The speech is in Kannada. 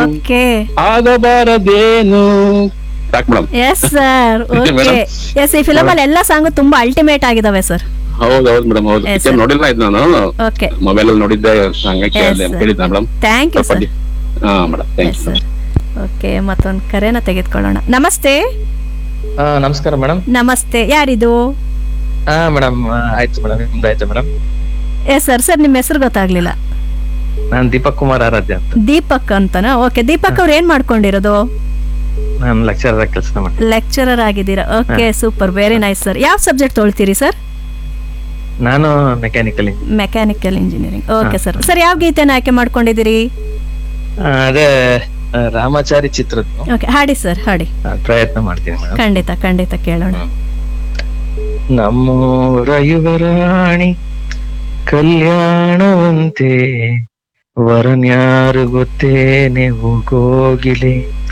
ಓಕೆ ಆಗಬಾರದೇನು ಸಾಕು madam yes sir okay Madam. Yes ಈ ಫಿಲಮ್ ಅಲ್ಲಿ ಎಲ್ಲ ಸಾಂಗ್ ತುಂಬಾ ಅಲ್ಟಿಮೇಟ್ ಆಗಿದಾವೆ ಸರ್ ಹೌದು ಹೌದು ಮೇಡಮ್ ಹೌದು Yes, ಪಿಕ್ಚರ್ sir. ನೋಡಿಲ್ಲ ಇದು ನಾನು ಓಕೆ ಮೊಬೈಲ್ ಅಲ್ಲಿ ನೋಡಿದ್ದೆ ಹಂಗಾಗಿ Yes, ಕೇಳಿದೆ sir. ಹೇಳಿದ್ದ ಮೇಡಮ್ ಥ್ಯಾಂಕ್ ಯು ಸರ್ ಹಾ madam thank yes you sir okay ಮತ್ತೊಂದು ಕರೆನ ತೆಗೆದುಕೊಳ್ಳೋಣ ನಮಸ್ತೆ ಹಾ ನಮಸ್ಕಾರ ಮೇಡಮ್ ನಮಸ್ತೆ ಯಾರಿದು ಹಾ ಮೇಡಮ್ ಆಯ್ತು ಮೇಡಮ್ ನಿಮ್ದು ಆಯ್ತು ಮೇಡಮ್ ಎಸ್ ಸರ್ ಸರ್ ನಿಮ್ಮ ಹೆಸರು ಗೊತ್ತಾಗ್ಲಿಲ್ಲ ನಾನು ದೀಪಕ್ ಕುಮಾರ್ ಆರಾಧ್ಯ ಅಂತ ದೀಪಕ್ ಅಂತನಾ ಓಕೆ ದೀಪಕ್ ಅವ್ರು ಏನ್ ಮಾಡ್ಕೊಂಡಿರೋದು ನಾನು ಲೆಕ್ಚರ್ ಕೆಲಸ ಮಾಡ್ತೀನಿ ಲೆಕ್ಚರರ್ ಆಗಿದ್ದೀರಾ okay super very nice sir ಯಾವ ಸಬ್ಜೆಕ್ಟ್ ತೊಳ್ತೀರಿ ಸರ್ ನಾನು mechanical mechanical engineering okay sir sir ಯಾವ ಗೀತೆನ ಆಯ್ಕೆ ಮಾಡ್ಕೊಂಡಿದ್ದೀರಿ ಅದೇ ಆ, ರಾಮಾಚಾರಿ ಚಿತ್ರದ್ದು ಓಕೆ ಹಾಡಿ ಸರ್ ಹಾಡಿ ಆ, ಪ್ರಯತ್ನ ಮಾಡ್ತೀನಿ ಮೇಡಮ್ ಖಂಡಿತ ಖಂಡಿತ ಕೇಳೋಣ ನಮ್ಮೂರ ಯುವರಾಣಿ ಕಲ್ಯಾಣವಂತೆ ವರನ್ಯಾರು ಗೊತ್ತೇನೆ ಹೋಗೋಗಿಲೆ